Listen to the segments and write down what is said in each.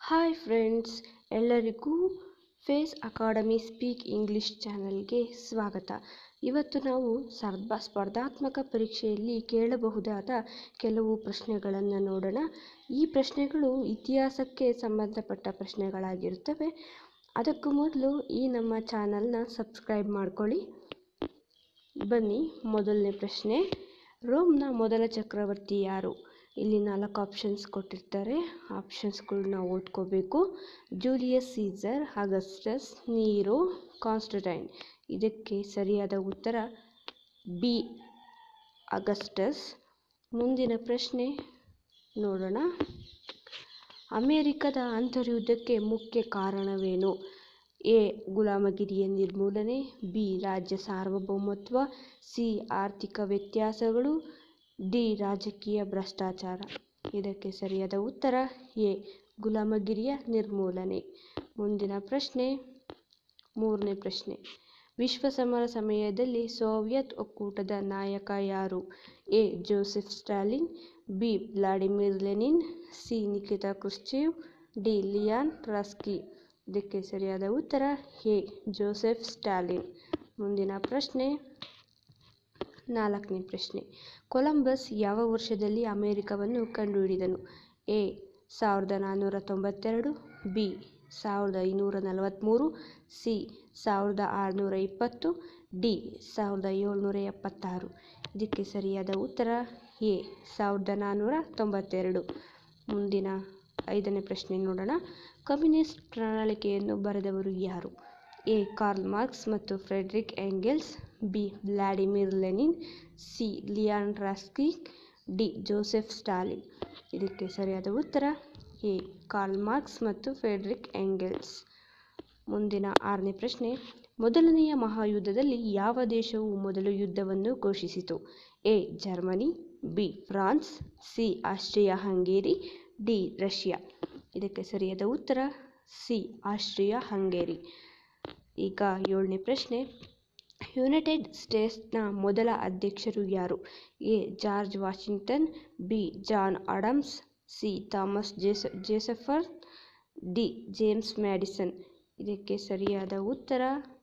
hi friends ಎಲ್ಲರಿಗೂ face academy speak English ಚಾನಲ್ಗೆ ಸ್ವಾಗತ ಇವತ್ತು ನಾವು ಸರ್ಬ ಸ್ಪರ್ಧಾತ್ಮಕ ಪರೀಕ್ಷೆಯಲ್ಲಿ ಕೇಳಬಹುದಾದ ಕೆಲವು ಪ್ರಶ್ನೆಗಳನ್ನು ನೋಡೋಣ ಈ ಪ್ರಶ್ನೆಗಳು ಇತಿಹಾಸಕ್ಕೆ ಸಂಬಂಧಪಟ್ಟ ಪ್ರಶ್ನೆಗಳಾಗಿರುತ್ತವೆ ಅದಕ್ಕೂ ಮೊದಲು ಈ ನಮ್ಮ ಚಾನಲ್ನ ಸಬ್ಸ್ಕ್ರೈಬ್ ಮಾಡ್ಕೊಳ್ಳಿ ಬನ್ನಿ ಮೊದಲನೇ ಪ್ರಶ್ನೆ ರೋಮ್ನ ಮೊದಲ ಚಕ್ರವರ್ತಿ ಯಾರು ಇಲ್ಲಿ ನಾಲ್ಕು ಆಪ್ಷನ್ಸ್ ಕೊಟ್ಟಿರ್ತಾರೆ ಆಪ್ಷನ್ಸ್ಗಳನ್ನ ಓದ್ಕೋಬೇಕು Julius Caesar Augustus Nero Constantine ಇದಕ್ಕೆ ಸರಿಯಾದ ಉತ್ತರ ಬಿ ಅಗಸ್ಟಸ್ ಮುಂದಿನ ಪ್ರಶ್ನೆ ನೋಡೋಣ ಅಮೇರಿಕದ ಅಂತರ್ಯುದ್ಧಕ್ಕೆ ಮುಖ್ಯ ಕಾರಣವೇನು ಎ ಗುಲಾಮಗಿರಿಯ ನಿರ್ಮೂಲನೆ ಬಿ ರಾಜ್ಯ ಸಾರ್ವಭೌಮತ್ವ ಸಿ ಆರ್ಥಿಕ ವ್ಯತ್ಯಾಸಗಳು ಡಿ ರಾಜಕೀಯ ಭ್ರಷ್ಟಾಚಾರ ಇದಕ್ಕೆ ಸರಿಯಾದ ಉತ್ತರ ಎ ಗುಲಾಮಗಿರಿಯ ನಿರ್ಮೂಲನೆ ಮುಂದಿನ ಪ್ರಶ್ನೆ ಮೂರನೇ ಪ್ರಶ್ನೆ ವಿಶ್ವ ಸಮರ ಸಮಯದಲ್ಲಿ ಸೋವಿಯತ್ ಒಕ್ಕೂಟದ ನಾಯಕ ಯಾರು A Joseph Stalin B Vladimir Lenin C Nikita Khrushchev D Leon Trotsky ಇದಕ್ಕೆ ಸರಿಯಾದ ಉತ್ತರ ಎ ಜೋಸೆಫ್ ಸ್ಟಾಲಿನ್ ಮುಂದಿನ ಪ್ರಶ್ನೆ ನಾಲ್ಕನೇ ಪ್ರಶ್ನೆ ಕೊಲಂಬಸ್ ಯಾವ ವರ್ಷದಲ್ಲಿ ಅಮೆರಿಕವನ್ನು ಕಂಡುಹಿಡಿದನು ಎ ಸಾವಿರದ ನಾನ್ನೂರ ತೊಂಬತ್ತೆರಡು ಬಿ ಸಾವಿರದ ಐನೂರ ನಲವತ್ತ್ಮೂರು ಸಿ ಸಾವಿರದ ಆರುನೂರ ಇಪ್ಪತ್ತು ಡಿ ಸಾವಿರದ ಏಳ್ನೂರ ಎಪ್ಪತ್ತಾರು ಇದಕ್ಕೆ ಸರಿಯಾದ ಉತ್ತರ ಎ ಸಾವಿರದ ನಾನ್ನೂರ ತೊಂಬತ್ತೆರಡು ಮುಂದಿನ ಐದನೇ ಪ್ರಶ್ನೆ ನೋಡೋಣ ಕಮ್ಯುನಿಸ್ಟ್ ಪ್ರಣಾಳಿಕೆಯನ್ನು ಬರೆದವರು ಯಾರು ಎ ಕಾರ್ಲ್ ಮಾರ್ಕ್ಸ್ ಮತ್ತು Friedrich Engels B Vladimir Lenin C Leon Trotsky D Joseph Stalin ಇದಕ್ಕೆ ಸರಿಯಾದ ಉತ್ತರ ಎ ಕಾರ್ಲ್ ಮಾರ್ಕ್ಸ್ ಮತ್ತು ಫ್ರೆಡ್ರಿಕ್ ಎಂಗೆಲ್ಸ್ ಮುಂದಿನ ಆರನೇ ಪ್ರಶ್ನೆ ಮೊದಲನೆಯ ಮಹಾಯುದ್ಧದಲ್ಲಿ ಯಾವ ದೇಶವು ಮೊದಲು ಯುದ್ಧವನ್ನು ಘೋಷಿಸಿತು A Germany B France C Austria Hungary D Russia ಇದಕ್ಕೆ ಸರಿಯಾದ ಉತ್ತರ ಸಿ ಆಸ್ಟ್ರಿಯಾ ಹಂಗೇರಿ ಈಗ ಏಳನೇ ಪ್ರಶ್ನೆ ಯುನೈಟೆಡ್ ಸ್ಟೇಟ್ಸ್ನ ಮೊದಲ ಅಧ್ಯಕ್ಷರು ಯಾರು A George Washington B John Adams C Thomas ಜೇಸ ಜೇಸಫರ್ ಡಿ ಜೇಮ್ಸ್ ಮ್ಯಾಡಿಸನ್ ಇದಕ್ಕೆ ಸರಿಯಾದ ಉತ್ತರ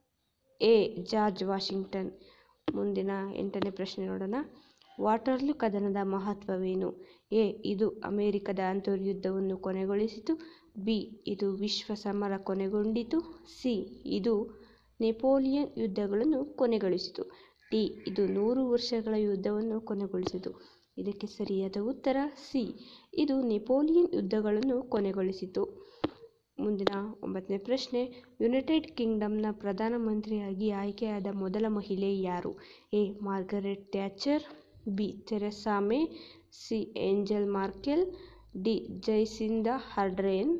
ಎ ಜಾರ್ಜ್ ವಾಷಿಂಗ್ಟನ್ ಮುಂದಿನ ಎಂಟನೇ ಪ್ರಶ್ನೆ ನೋಡೋಣ ವಾಟರ್ಲೂ ಕದನದ ಮಹತ್ವವೇನು ಎ ಇದು ಅಮೆರಿಕದ ಅಂತರ್ಯುದ್ಧವನ್ನು ಕೊನೆಗೊಳಿಸಿತು ಬಿ ಇದು ವಿಶ್ವ ಸಮರ ಕೊನೆಗೊಂಡಿತು ಸಿ ಇದು ನೆಪೋಲಿಯನ್ ಯುದ್ಧಗಳನ್ನು ಕೊನೆಗೊಳಿಸಿತು ಡಿ ಇದು ನೂರು ವರ್ಷಗಳ ಯುದ್ಧವನ್ನು ಕೊನೆಗೊಳಿಸಿತು ಇದಕ್ಕೆ ಸರಿಯಾದ ಉತ್ತರ ಸಿ ಇದು ನೆಪೋಲಿಯನ್ ಯುದ್ಧಗಳನ್ನು ಕೊನೆಗೊಳಿಸಿತು ಮುಂದಿನ ಒಂಬತ್ತನೇ ಪ್ರಶ್ನೆ ಯುನೈಟೆಡ್ ಕಿಂಗ್ಡಮ್ನ ಪ್ರಧಾನಮಂತ್ರಿಯಾಗಿ ಆಯ್ಕೆಯಾದ ಮೊದಲ ಮಹಿಳೆ ಯಾರು A Margaret Thatcher B Theresa May C Angela Merkel D Jacinda Ardern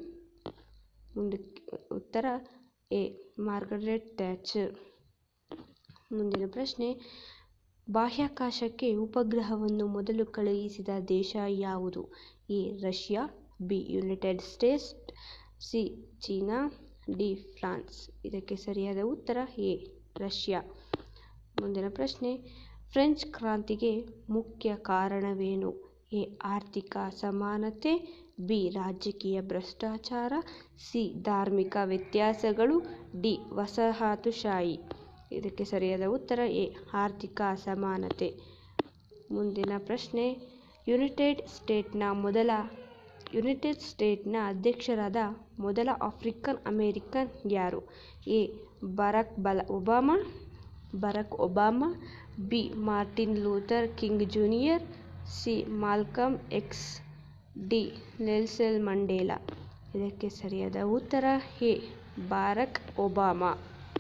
ಮುಂದಕ್ಕೆ ಉತ್ತರ ಎ ಮಾರ್ಗರೆಟ್ ಥ್ಯಾಚರ್ ಮುಂದಿನ ಪ್ರಶ್ನೆ ಬಾಹ್ಯಾಕಾಶಕ್ಕೆ ಉಪಗ್ರಹವನ್ನು ಮೊದಲು ಕಳುಹಿಸಿದ ದೇಶ ಯಾವುದು A Russia B United States C China D France ಇದಕ್ಕೆ ಸರಿಯಾದ ಉತ್ತರ ಎ ರಷ್ಯಾ ಮುಂದಿನ ಪ್ರಶ್ನೆ ಫ್ರೆಂಚ್ ಕ್ರಾಂತಿಗೆ ಮುಖ್ಯ ಕಾರಣವೇನು ಎ ಆರ್ಥಿಕ ಅಸಮಾನತೆ ಬಿ ರಾಜಕೀಯ ಭ್ರಷ್ಟಾಚಾರ ಸಿ ಧಾರ್ಮಿಕ ವ್ಯತ್ಯಾಸಗಳು ಡಿ ವಸಾಹತುಶಾಹಿ ಇದಕ್ಕೆ ಸರಿಯಾದ ಉತ್ತರ ಎ ಆರ್ಥಿಕ ಅಸಮಾನತೆ ಮುಂದಿನ ಪ್ರಶ್ನೆ ಯುನೈಟೆಡ್ ಸ್ಟೇಟ್ನ ಮೊದಲ ಯುನೈಟೆಡ್ ಸ್ಟೇಟ್ನ ಅಧ್ಯಕ್ಷರಾದ ಮೊದಲ ಆಫ್ರಿಕನ್ ಅಮೇರಿಕನ್ ಯಾರು ಎ ಬರಾಕ್ ಬಲ Obama Barack Obama B Martin Luther King Junior C Malcolm X D Nelson Mandela ಇದಕ್ಕೆ ಸರಿಯಾದ ಉತ್ತರ ಎ ಬಾರಕ್ ಒಬಾಮಾ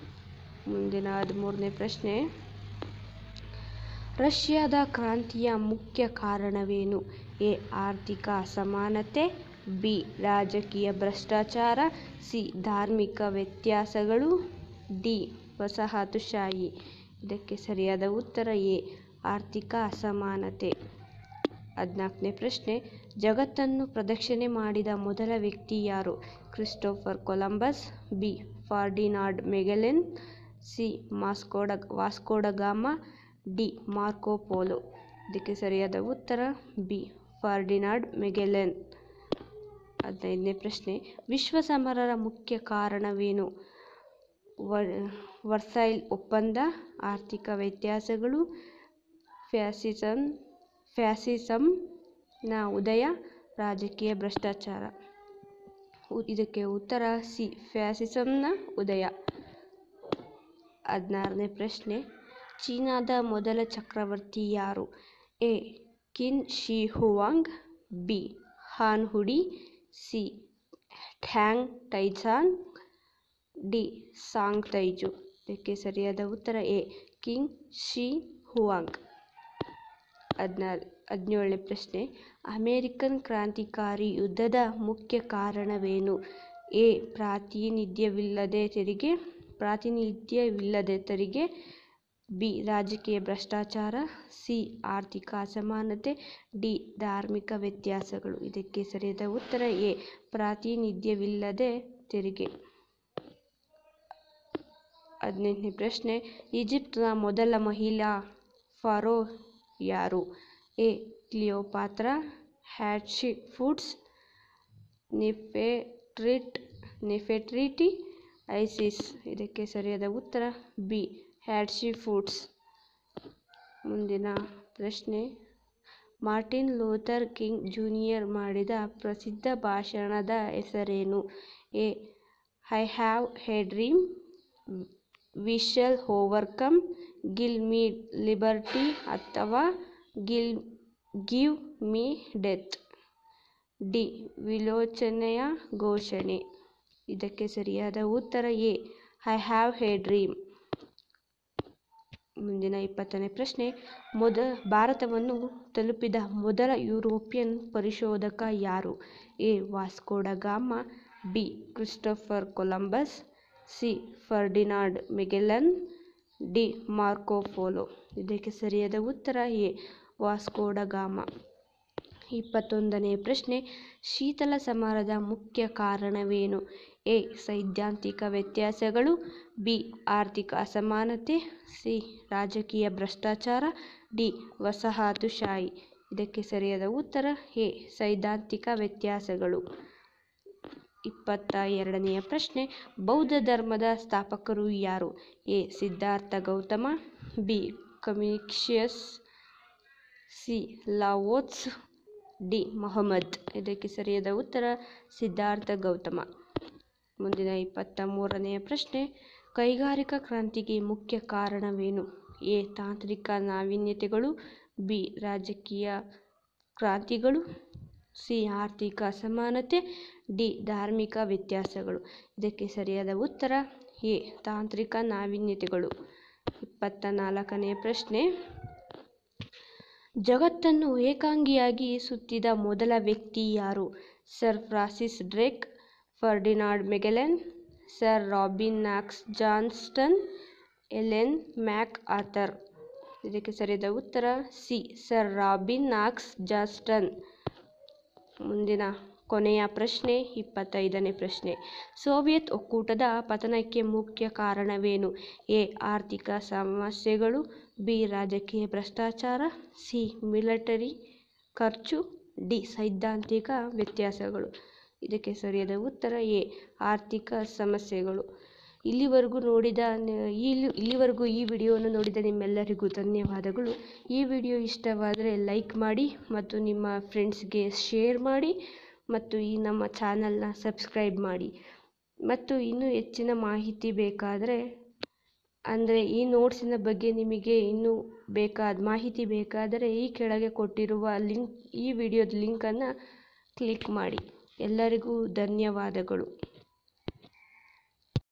ಮುಂದಿನ ಹದಿಮೂರನೇ ಪ್ರಶ್ನೆ ರಷ್ಯಾದ ಕ್ರಾಂತಿಯ ಮುಖ್ಯ ಕಾರಣವೇನು ಎ ಆರ್ಥಿಕ ಅಸಮಾನತೆ ಬಿ ರಾಜಕೀಯ ಭ್ರಷ್ಟಾಚಾರ ಸಿ ಧಾರ್ಮಿಕ ವ್ಯತ್ಯಾಸಗಳು ಡಿ ವಸಾಹತುಶಾಹಿ ಇದಕ್ಕೆ ಸರಿಯಾದ ಉತ್ತರ ಎ ಆರ್ಥಿಕ ಅಸಮಾನತೆ ಹದಿನಾಲ್ಕನೇ ಪ್ರಶ್ನೆ ಜಗತ್ತನ್ನು ಪ್ರದಕ್ಷಿಣೆ ಮಾಡಿದ ಮೊದಲ ವ್ಯಕ್ತಿ ಯಾರು Christopher Columbus B Ferdinand Magellan C ಮಾಸ್ಕೋಡ ವಾಸ್ಕೋಡಗಾಮ ಡಿ ಮಾರ್ಕೋ ಪೋಲೋ ಇದಕ್ಕೆ ಸರಿಯಾದ ಉತ್ತರ ಬಿ ಫಾರ್ಡಿನಾಡ್ ಮೆಗೆಲೆನ್ ಹದಿನೈದನೇ ಪ್ರಶ್ನೆ ವಿಶ್ವ ಸಮರರ ಮುಖ್ಯ ಕಾರಣವೇನು ವರ್ ವರ್ಸೈಲ್ ಒಪ್ಪಂದ ಆರ್ಥಿಕ ವ್ಯತ್ಯಾಸಗಳು ಫ್ಯಾಸಿಸಮ್ ಫ್ಯಾಸಿಸಮ್ನ ಉದಯ ರಾಜಕೀಯ ಭ್ರಷ್ಟಾಚಾರ ಉ- ಇದಕ್ಕೆ ಉತ್ತರ ಸಿ ಫ್ಯಾಸಿಸಮ್ನ ಉದಯ ಹದಿನಾರನೇ ಪ್ರಶ್ನೆ ಚೀನಾದ ಮೊದಲ ಚಕ್ರವರ್ತಿ ಯಾರು A Qin Shi Huang B Han Wudi C Tang Taizong D Song Taizu ಇದಕ್ಕೆ ಸರಿಯಾದ ಉತ್ತರ ಎ ಕಿಂಗ್ ಶಿ ಹುವಾಂಗ್ ಹದಿನಾರು ಹದಿನೇಳನೇ ಪ್ರಶ್ನೆ ಅಮೇರಿಕನ್ ಕ್ರಾಂತಿಕಾರಿ ಯುದ್ಧದ ಮುಖ್ಯ ಕಾರಣವೇನು ಎ ಪ್ರಾತಿನಿಧ್ಯವಿಲ್ಲದೆ ತೆರಿಗೆ ಪ್ರಾತಿನಿಧ್ಯವಿಲ್ಲದೆ ತೆರಿಗೆ ಬಿ ರಾಜಕೀಯ ಭ್ರಷ್ಟಾಚಾರ ಸಿ ಆರ್ಥಿಕ ಅಸಮಾನತೆ ಡಿ ಧಾರ್ಮಿಕ ವ್ಯತ್ಯಾಸಗಳು ಇದಕ್ಕೆ ಸರಿಯಾದ ಉತ್ತರ ಎ ಪ್ರಾತಿನಿಧ್ಯವಿಲ್ಲದೆ ತೆರಿಗೆ ಹದಿನೆಂಟನೇ ಪ್ರಶ್ನೆ ಈಜಿಪ್ಟ್ನ ಮೊದಲ ಮಹಿಳಾ ಫಾರೋ ಯಾರು ಎ ಕ್ಲಿಯೋಪಾತ್ರ ಹ್ಯಾಟ್ಶಿ ಫುಡ್ಸ್ ನೆಫೆಟ್ರಿಟ್ ನೆಫೆಟ್ರಿಟಿ ಐಸಿಸ್ ಇದಕ್ಕೆ ಸರಿಯಾದ ಉತ್ತರ ಬಿ ಹ್ಯಾಟ್ಶಿ ಫುಡ್ಸ್ ಮುಂದಿನ ಪ್ರಶ್ನೆ ಮಾರ್ಟಿನ್ ಲೂಥರ್ ಕಿಂಗ್ ಜೂನಿಯರ್ ಮಾಡಿದ ಪ್ರಸಿದ್ಧ ಭಾಷಣದ ಹೆಸರೇನು A I have a dream we shall overcome give me liberty ಅಥವಾ ಗಿಲ್ ಗಿವ್ ಮೀ ಡೆತ್ ಡಿ ವಿಲೋಚನೆಯ ಘೋಷಣೆ ಇದಕ್ಕೆ ಸರಿಯಾದ ಉತ್ತರ A I have a dream ಮುಂದಿನ ಇಪ್ಪತ್ತನೇ ಪ್ರಶ್ನೆ ಮೊದ ಭಾರತವನ್ನು ತಲುಪಿದ ಮೊದಲ ಯುರೋಪಿಯನ್ ಪರಿಶೋಧಕ ಯಾರು A Vasco da Gama B Christopher Columbus C Ferdinand Magellan D Marco Polo ಇದಕ್ಕೆ ಸರಿಯಾದ ಉತ್ತರ ಎ ವಾಸ್ಕೋಡ ಗಾಮ ಇಪ್ಪತ್ತೊಂದನೇ ಪ್ರಶ್ನೆ ಶೀತಲ ಸಮರದ ಮುಖ್ಯ ಕಾರಣವೇನು ಎ ಸೈದ್ಧಾಂತಿಕ ವ್ಯತ್ಯಾಸಗಳು ಬಿ ಆರ್ಥಿಕ ಅಸಮಾನತೆ ಸಿ ರಾಜಕೀಯ ಭ್ರಷ್ಟಾಚಾರ ಡಿ ವಸಾಹತುಶಾಹಿ ಇದಕ್ಕೆ ಸರಿಯಾದ ಉತ್ತರ ಎ ಸೈದ್ಧಾಂತಿಕ ವ್ಯತ್ಯಾಸಗಳು ಇಪ್ಪತ್ತ ಎರಡನೆಯ ಪ್ರಶ್ನೆ ಬೌದ್ಧ ಧರ್ಮದ ಸ್ಥಾಪಕರು ಯಾರು A Siddhartha Gautama B Confucius C Laozi D Muhammad ಇದಕ್ಕೆ ಸರಿಯಾದ ಉತ್ತರ ಸಿದ್ಧಾರ್ಥ ಗೌತಮ ಮುಂದಿನ ಇಪ್ಪತ್ತ ಮೂರನೆಯ ಪ್ರಶ್ನೆ ಕೈಗಾರಿಕಾ ಕ್ರಾಂತಿಗೆ ಮುಖ್ಯ ಕಾರಣವೇನು ಎ ತಾಂತ್ರಿಕ ನಾವೀನ್ಯತೆಗಳು ಬಿ ರಾಜಕೀಯ ಕ್ರಾಂತಿಗಳು ಸಿ ಆರ್ಥಿಕ ಅಸಮಾನತೆ ಡಿ ಧಾರ್ಮಿಕ ವ್ಯತ್ಯಾಸಗಳು ಇದಕ್ಕೆ ಸರಿಯಾದ ಉತ್ತರ ಎ ತಾಂತ್ರಿಕ ನಾವೀನ್ಯತೆಗಳು ಇಪ್ಪತ್ತ ನಾಲ್ಕನೆಯ ಪ್ರಶ್ನೆ ಜಗತ್ತನ್ನು ಏಕಾಂಗಿಯಾಗಿ ಸುತ್ತಿದ ಮೊದಲ ವ್ಯಕ್ತಿ ಯಾರು Sir Francis Drake Ferdinand Magellan Sir Robin Knox Johnston Ellen MacArthur ಇದಕ್ಕೆ ಸರಿಯಾದ ಉತ್ತರ C Sir Robin Knox Johnston ಮುಂದಿನ ಕೊನೆಯ ಪ್ರಶ್ನೆ ಇಪ್ಪತ್ತೈದನೇ ಪ್ರಶ್ನೆ ಸೋವಿಯತ್ ಒಕ್ಕೂಟದ ಪತನಕ್ಕೆ ಮುಖ್ಯ ಕಾರಣವೇನು ಎ ಆರ್ಥಿಕ ಸಮಸ್ಯೆಗಳು ಬಿ ರಾಜಕೀಯ ಭ್ರಷ್ಟಾಚಾರ ಸಿ ಮಿಲಿಟರಿ ಖರ್ಚು ಡಿ ಸೈದ್ಧಾಂತಿಕ ವ್ಯತ್ಯಾಸಗಳು ಇದಕ್ಕೆ ಸರಿಯಾದ ಉತ್ತರ ಎ ಆರ್ಥಿಕ ಸಮಸ್ಯೆಗಳು ಇಲ್ಲಿವರೆಗೂ ನೋಡಿದ ಇಲ್ಲಿ ಇಲ್ಲಿವರೆಗೂ ಈ ವಿಡಿಯೋವನ್ನು ನೋಡಿದ ನಿಮ್ಮೆಲ್ಲರಿಗೂ ಧನ್ಯವಾದಗಳು ಈ ವಿಡಿಯೋ ಇಷ್ಟವಾದರೆ ಲೈಕ್ ಮಾಡಿ ಮತ್ತು ನಿಮ್ಮ ಫ್ರೆಂಡ್ಸ್ಗೆ ಶೇರ್ ಮಾಡಿ ಮತ್ತು ಈ ನಮ್ಮ ಚಾನಲ್ನ ಸಬ್ಸ್ಕ್ರೈಬ್ ಮಾಡಿ ಮತ್ತು ಇನ್ನೂ ಹೆಚ್ಚಿನ ಮಾಹಿತಿ ಬೇಕಾದರೆ ಅಂದರೆ ಈ ನೋಟ್ಸಿನ ಬಗ್ಗೆ ನಿಮಗೆ ಇನ್ನೂ ಬೇಕಾದ ಮಾಹಿತಿ ಬೇಕಾದರೆ ಈ ಕೆಳಗೆ ಕೊಟ್ಟಿರುವ ಲಿಂಕ್ ಈ ವಿಡಿಯೋದ ಲಿಂಕನ್ನು ಕ್ಲಿಕ್ ಮಾಡಿ ಎಲ್ಲರಿಗೂ ಧನ್ಯವಾದಗಳು